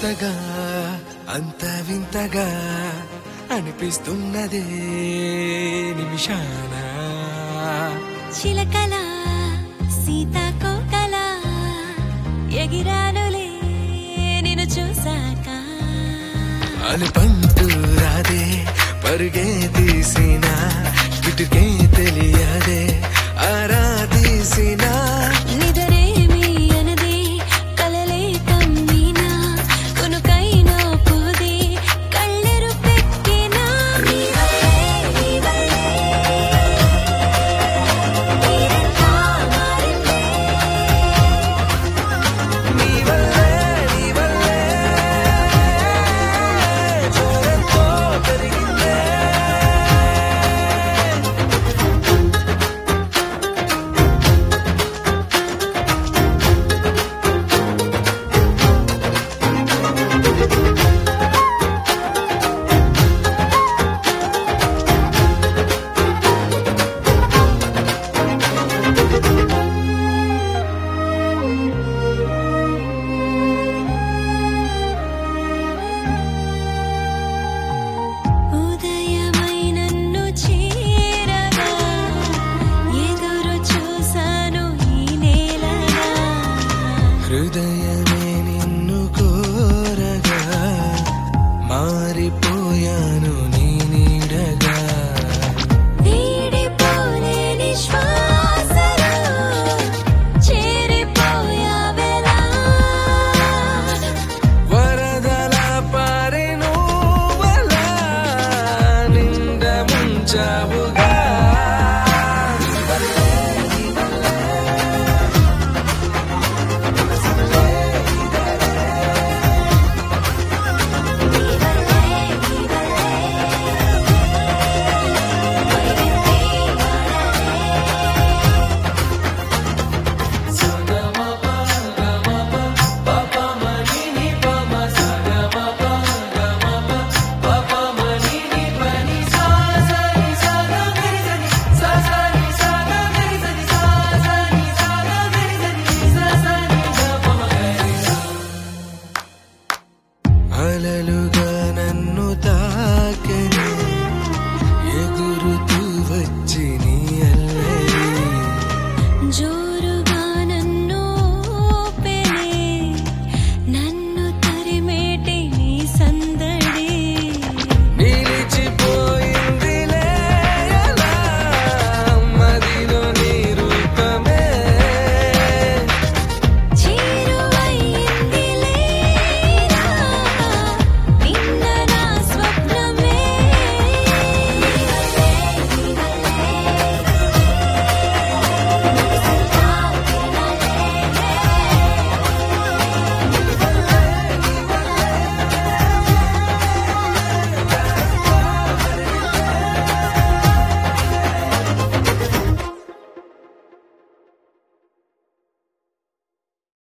కొత్తగా అంత వింతగా అనిపిస్తున్నదే నిమిషాన చిలకల సీతాకోకల ఎగిరానులే నిన్ను చూసాక అని పంటూ రాదే పరుగే తీసిన కిటుకే తెలియదే ఆరా తీసిన నిదరేమి అనదే కలలే కమ్మినా కొనుకైనా పోదే కళ్ళెరు పెట్టినా నీ వల్లే, నీ వల్లే, నీరంతా మారిందే. నీ వల్లే నీ వల్లే జోరెంతో పెరిగిందే ఉదయమై నన్ను చేరగా ఎదురు చూశాను ఈ నేలగా హృదయమే